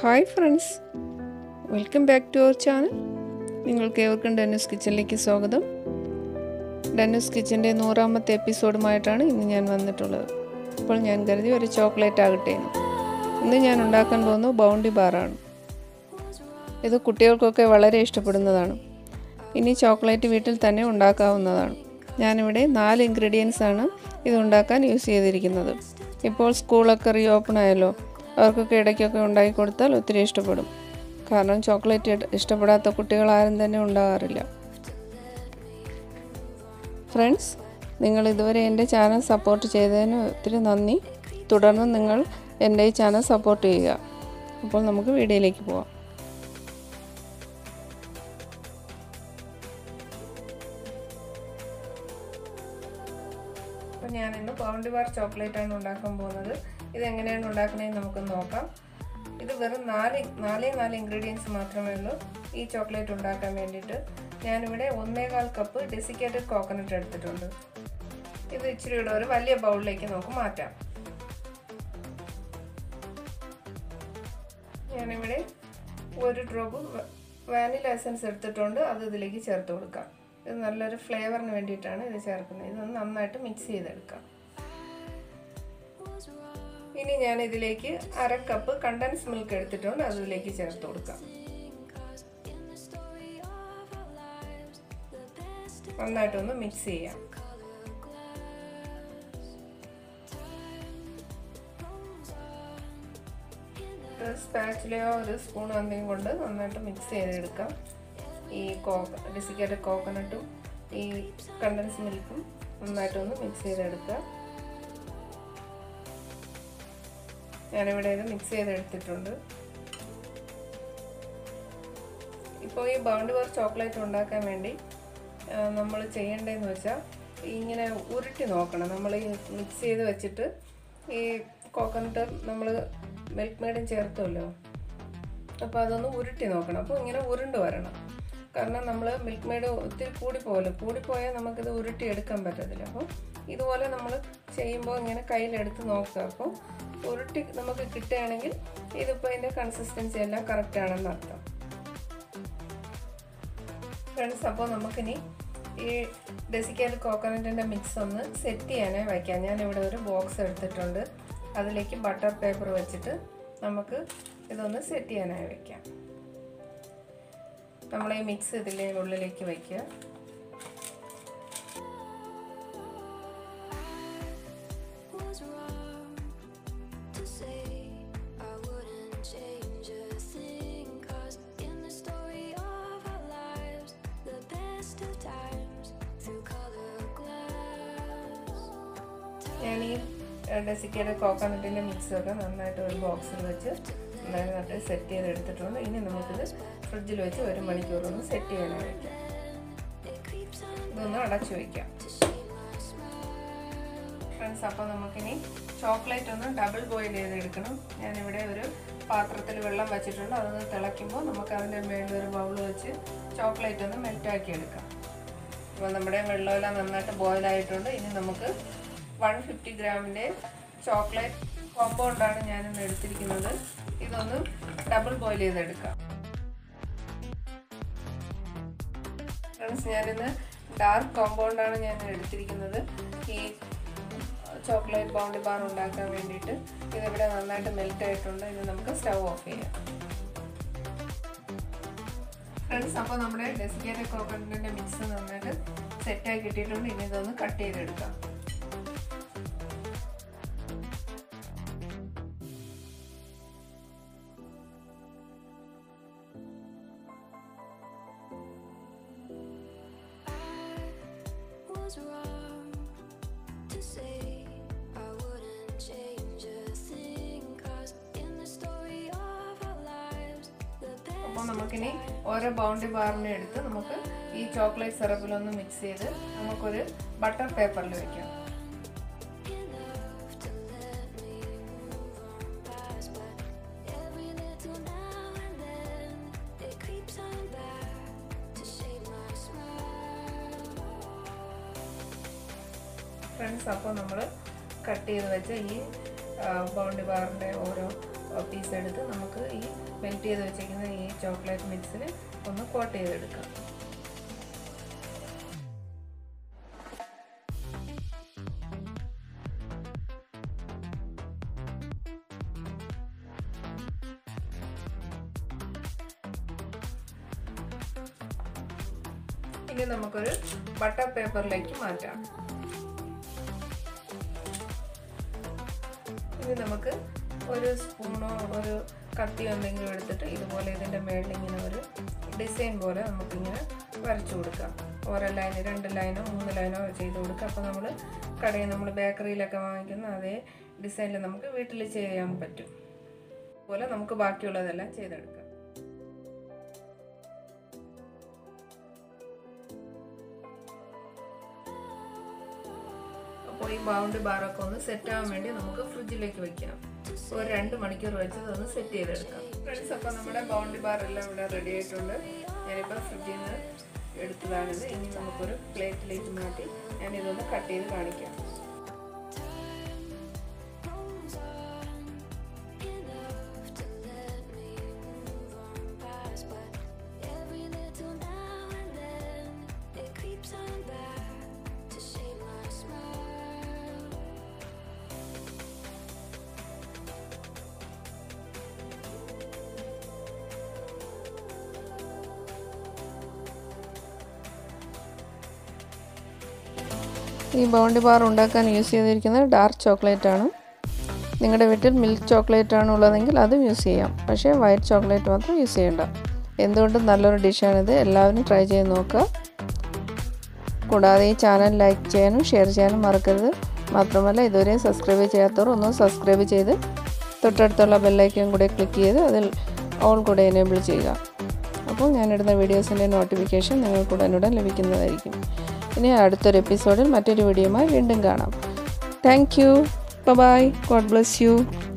Hi friends welcome back to our channel നിങ്ങൾക്ക് ഏവർക്കും ഡെന്നൂസ് കിച്ചണിലേക്ക് സ്വാഗതം ഡെന്നൂസ് കിച്ചൻ്റെ നൂറാമത്തെ എപ്പിസോഡുമായിട്ടാണ് ഇന്ന് ഞാൻ വന്നിട്ടുള്ളത് അപ്പോൾ ഞാൻ കരുതി ഒരു ചോക്ലേറ്റ് ആകട്ടെ എന്ന് ഇന്ന് ഞാൻ ഉണ്ടാക്കാൻ പോകുന്നത് ബൗണ്ടി ബാറാണ് ഇത് കുട്ടികൾക്കൊക്കെ വളരെ ഇഷ്ടപ്പെടുന്നതാണ് ഇനി ചോക്ലേറ്റ് വീട്ടിൽ തന്നെ ഉണ്ടാക്കാവുന്നതാണ് ഞാനിവിടെ നാല് ഇൻഗ്രീഡിയൻസ് ആണ് ഇത് ഉണ്ടാക്കാൻ യൂസ് ചെയ്തിരിക്കുന്നത് ഇപ്പോൾ സ്കൂളൊക്കെ റീ ഓപ്പൺ ആയല്ലോ അവർക്കൊക്കെ ഇടയ്ക്കൊക്കെ ഉണ്ടാക്കി കൊടുത്താൽ ഒത്തിരി ഇഷ്ടപ്പെടും കാരണം ചോക്ലേറ്റ് ഇഷ്ടപ്പെടാത്ത കുട്ടികൾ ആരും തന്നെ ഉണ്ടാകാറില്ല ഫ്രണ്ട്സ് നിങ്ങൾ ഇതുവരെ എൻ്റെ ചാനൽ സപ്പോർട്ട് ചെയ്തതിന് ഒത്തിരി നന്ദി തുടർന്ന് നിങ്ങൾ എൻ്റെ ഈ ചാനൽ സപ്പോർട്ട് ചെയ്യുക അപ്പോൾ നമുക്ക് വീഡിയോയിലേക്ക് പോവാം അപ്പോൾ ഞാനിന്ന് പൗണ്ട് ബാർ ചോക്ലേറ്റ് ആണ് ഉണ്ടാക്കാൻ പോകുന്നത് ഇത് എങ്ങനെയാണ് ഉണ്ടാക്കുന്നതെന്ന് നമുക്ക് നോക്കാം ഇത് വെറും നാല് നാലേ നാല് ഇൻഗ്രീഡിയൻസ് മാത്രമേ ഉള്ളൂ ഈ ചോക്ലേറ്റ് ഉണ്ടാക്കാൻ വേണ്ടിയിട്ട് ഞാനിവിടെ ഒന്നേകാൽ കപ്പ് ഡെസിക്കേറ്റഡ് കോക്കനട്ട് എടുത്തിട്ടുണ്ട് ഇത് ഇച്ചിരി കൂടെ ഒരു വലിയ ബൗളിലേക്ക് നമുക്ക് മാറ്റാം ഞാനിവിടെ ഒരു ഡ്രോപ്പ് വാനില എസൻസ് എടുത്തിട്ടുണ്ട് അത് ഇതിലേക്ക് ചേർത്ത് കൊടുക്കാം ഇത് നല്ലൊരു ഫ്ലേവറിന് വേണ്ടിയിട്ടാണ് ഇത് ചേർക്കുന്നത് ഇതൊന്ന് നന്നായിട്ട് മിക്സ് ചെയ്തെടുക്കാം ഇനി ഞാൻ ഇതിലേക്ക് അര കപ്പ് കണ്ടൻസ് മിൽക്ക് എടുത്തിട്ടുണ്ട് അത് ഇതിലേക്ക് ചേർത്ത് കൊടുക്കാം നന്നായിട്ടൊന്ന് മിക്സ് ചെയ്യാം സ്പാച്ചിലയോ ഒരു സ്പൂണോ എന്തെങ്കിലും കൊണ്ട് നന്നായിട്ട് മിക്സ് ചെയ്തെടുക്കാം ഈ കോക്ക ഡെസിക്കേറ്റഡ് കോക്കനട്ടും ഈ കണ്ടൻസ് മിൽക്കും നന്നായിട്ടൊന്ന് മിക്സ് ചെയ്തെടുക്കുക ഞാനിവിടെ ഇത് മിക്സ് ചെയ്തെടുത്തിട്ടുണ്ട് ഇപ്പോൾ ഈ ബൗണ്ട് ബാർ ചോക്ലേറ്റ് ഉണ്ടാക്കാൻ വേണ്ടി നമ്മൾ ചെയ്യേണ്ടതെന്ന് വെച്ചാൽ ഇങ്ങനെ ഉരുട്ടി നോക്കണം നമ്മൾ ഈ മിക്സ് ചെയ്ത് വെച്ചിട്ട് ഈ കോക്കനട്ട് നമ്മൾ മിൽക്ക് മെയ്ഡും ചേർത്തുമല്ലോ അപ്പോൾ അതൊന്ന് ഉരുട്ടി നോക്കണം അപ്പോൾ ഇങ്ങനെ ഉരുണ്ട് വരണം കാരണം നമ്മൾ മിൽക്ക് മെയ്ഡ് ഒത്തിരി കൂടിപ്പോകല്ലോ കൂടിപ്പോയാൽ നമുക്കിത് ഉരുട്ടി എടുക്കാൻ പറ്റത്തില്ല അപ്പോൾ ഇതുപോലെ നമ്മൾ ചെയ്യുമ്പോൾ ഇങ്ങനെ കയ്യിലെടുത്ത് നോക്കുക അപ്പോൾ ഉരുട്ടി നമുക്ക് കിട്ടുകയാണെങ്കിൽ ഇതിപ്പോൾ ഇതിൻ്റെ കൺസിസ്റ്റൻസി എല്ലാം കറക്റ്റ് ആണെന്ന് അർത്ഥം ഫ്രണ്ട്സ് അപ്പോൾ നമുക്കിനി ഈ ഡെസിക്കേറ്റ് കോക്കനട്ടിൻ്റെ മിക്സ് ഒന്ന് സെറ്റ് ചെയ്യാനായി വയ്ക്കാം ഞാനിവിടെ ഒരു ബോക്സ് എടുത്തിട്ടുണ്ട് അതിലേക്ക് ബട്ടർ പേപ്പർ വെച്ചിട്ട് നമുക്ക് ഇതൊന്ന് സെറ്റ് ചെയ്യാനായി വയ്ക്കാം നമ്മൾ ഈ മിക്സ് ഇതിലെ ഉള്ളിലേക്ക് വയ്ക്കുക ഞാൻ ഈ ഡെസിക്കേറ്റഡ് കോക്കനട്ടിൻ്റെ മിക്സൊക്കെ നന്നായിട്ട് ഒരു ബോക്സിൽ വെച്ച് നന്നായിട്ട് സെറ്റ് ചെയ്ത് എടുത്തിട്ടുണ്ട് ഇനി നമുക്കിത് ഫ്രിഡ്ജിൽ വെച്ച് ഒരു മണിക്കൂർ ഒന്ന് സെറ്റ് ചെയ്യാനായി വയ്ക്കാം ഇതൊന്ന് അടച്ചു വയ്ക്കാം ഫ്രണ്ട്സ് അപ്പോൾ നമുക്കിനി ചോക്ലേറ്റ് ഒന്ന് ഡബിൾ ബോയിൽ ചെയ്തെടുക്കണം ഞാനിവിടെ ഒരു പാത്രത്തിൽ വെള്ളം വെച്ചിട്ടുണ്ട് അതൊന്ന് തിളയ്ക്കുമ്പോൾ നമുക്ക് അതിൻ്റെ മേളിൽ ഒരു ബൗൾ വെച്ച് ചോക്ലേറ്റ് ഒന്ന് മെൽറ്റാക്കി എടുക്കാം അപ്പോൾ നമ്മുടെ വെള്ളമെല്ലാം നന്നായിട്ട് ബോയിലായിട്ടുണ്ട് ഇനി നമുക്ക് വൺ ഫിഫ്റ്റി ഗ്രാമിൻ്റെ ചോക്ലേറ്റ് കോമ്പൗണ്ടാണ് ഞാനിന്ന് എടുത്തിരിക്കുന്നത് ഇതൊന്ന് ഡബിൾ ബോയിൽ ചെയ്തെടുക്കാം ഫ്രണ്ട്സ് ഞാനിന്ന് ഡാർക്ക് കോമ്പൗണ്ടാണ് ഞാൻ എടുത്തിരിക്കുന്നത് ഈ ചോക്ലേറ്റ് ബൗണ്ടി ബാർ ഉണ്ടാക്കാൻ വേണ്ടിയിട്ട് ഇതിവിടെ നന്നായിട്ട് മെൽറ്റ് ആയിട്ടുണ്ട് ഇത് നമുക്ക് സ്റ്റൗ ഓഫ് ചെയ്യാം ഫ്രണ്ട്സ് അപ്പോൾ നമ്മുടെ ഡെസിക്കേറ്റഡ് കോക്കനട്ടിൻ്റെ മിക്സ് നന്നായിട്ട് സെറ്റായി കിട്ടിയിട്ടുണ്ട് ഇനി ഇതൊന്ന് കട്ട് ചെയ്തെടുക്കാം was wrong to say I wouldn't change a thing cause in the story of our lives the best അപ്പോൾ നമുക്കിനി ഓരോ ബൗണ്ടി ബാറിനെ എടുത്ത് നമുക്ക് ഈ ചോക്ലേറ്റ് സിറപ്പിലൊന്ന് മിക്സ് ചെയ്ത് നമുക്കൊരു ബട്ടർ പേപ്പറിൽ വെക്കാം enough to let me move on past but every little now and then it creeps on back to shade my smile friends അപ്പോൾ നമ്മൾ കട്ട് ചെയ്ത് വെച്ച ഈ ബൗണ്ടി ബാറിൻ്റെ ഓരോ പീസ് എടുത്ത് നമുക്ക് ഈ മെൽറ്റ് ചെയ്ത് വെച്ചിരിക്കുന്ന ഈ ചോക്ലേറ്റ് മിക്സിൽ ഒന്ന് കോട്ട് ചെയ്തെടുക്കാം ഇനി നമുക്കൊരു ബട്ടർ പേപ്പറിലേക്ക് മാറ്റാം ഇനി നമുക്ക് ഒരു സ്പൂണോ ഒരു കത്തിയോ എന്തെങ്കിലും എടുത്തിട്ട് ഇതുപോലെ ഇതിൻ്റെ മേളിൽ ഇങ്ങനെ ഒരു ഡിസൈൻ പോലെ നമുക്കിങ്ങനെ വരച്ചു കൊടുക്കാം ഓരോ ലൈന് രണ്ട് ലൈനോ മൂന്ന് ലൈനോ ചെയ്ത് കൊടുക്കാം അപ്പോൾ നമ്മൾ കടയിൽ നമ്മൾ ബേക്കറിയിലൊക്കെ വാങ്ങിക്കുന്ന അതേ ഡിസൈനിൽ നമുക്ക് വീട്ടിൽ ചെയ്യാൻ പറ്റും അതുപോലെ നമുക്ക് ബാക്കിയുള്ളതെല്ലാം ചെയ്തെടുക്കാം അപ്പോൾ ഈ ബൗണ്ട് ബാറൊക്കെ ഒന്ന് സെറ്റ് ആവാൻ വേണ്ടി നമുക്ക് ഫ്രിഡ്ജിലേക്ക് വെക്കാം ഒരു രണ്ട് മണിക്കൂർ വെച്ച് അതൊന്ന് സെറ്റ് ചെയ്തെടുക്കാം ഫ്രണ്ട്സ് അപ്പോൾ നമ്മുടെ ബൗണ്ടി ബാർ എല്ലാം ഇവിടെ റെഡി ആയിട്ടുണ്ട് ഞാനിപ്പോൾ ഫ്രിഡ്ജിൽ നിന്ന് എടുത്തതാണിത് ഇനി നമുക്കൊരു പ്ലേറ്റിലേക്ക് മാറ്റി ഞാനിതൊന്ന് കട്ട് ചെയ്ത് കാണിക്കാം Goes on enough to let me move on past, but every little now and then it creeps on back to shame my smile. ഈ ബൗണ്ടി ബാർ ഉണ്ടാക്കാൻ യൂസ് ചെയ്തിരിക്കുന്നത് ഡാർക്ക് ചോക്ലേറ്റ് ആണ് നിങ്ങളുടെ വീട്ടിൽ മിൽക്ക് ചോക്ലേറ്റ് ആണ് ഉള്ളതെങ്കിൽ അതും യൂസ് ചെയ്യാം പക്ഷേ വൈറ്റ് ചോക്ലേറ്റ് മാത്രം യൂസ് ചെയ്യേണ്ട എന്തുകൊണ്ടും നല്ലൊരു ഡിഷാണിത് എല്ലാവരും ട്രൈ ചെയ്ത് നോക്കുക കൂടാതെ ഈ ചാനൽ ലൈക്ക് ചെയ്യാനും ഷെയർ ചെയ്യാനും മറക്കരുത് മാത്രമല്ല ഇതുവരെ സബ്സ്ക്രൈബ് ചെയ്യാത്തവർ ഒന്ന് സബ്സ്ക്രൈബ് ചെയ്ത് തൊട്ടടുത്തുള്ള ബെല്ലൈക്കൻ കൂടെ ക്ലിക്ക് ചെയ്ത് അതിൽ ഓൾ കൂടെ എനേബിൾ ചെയ്യുക അപ്പോൾ ഞാനിടുന്ന വീഡിയോസിൻ്റെ നോട്ടിഫിക്കേഷൻ നിങ്ങൾക്ക് ഉടനുടൻ ലഭിക്കുന്നതായിരിക്കും ഇനി അടുത്തൊരു എപ്പിസോഡിൽ മറ്റൊരു വീഡിയോയുമായി വീണ്ടും കാണാം thank you bye God bless U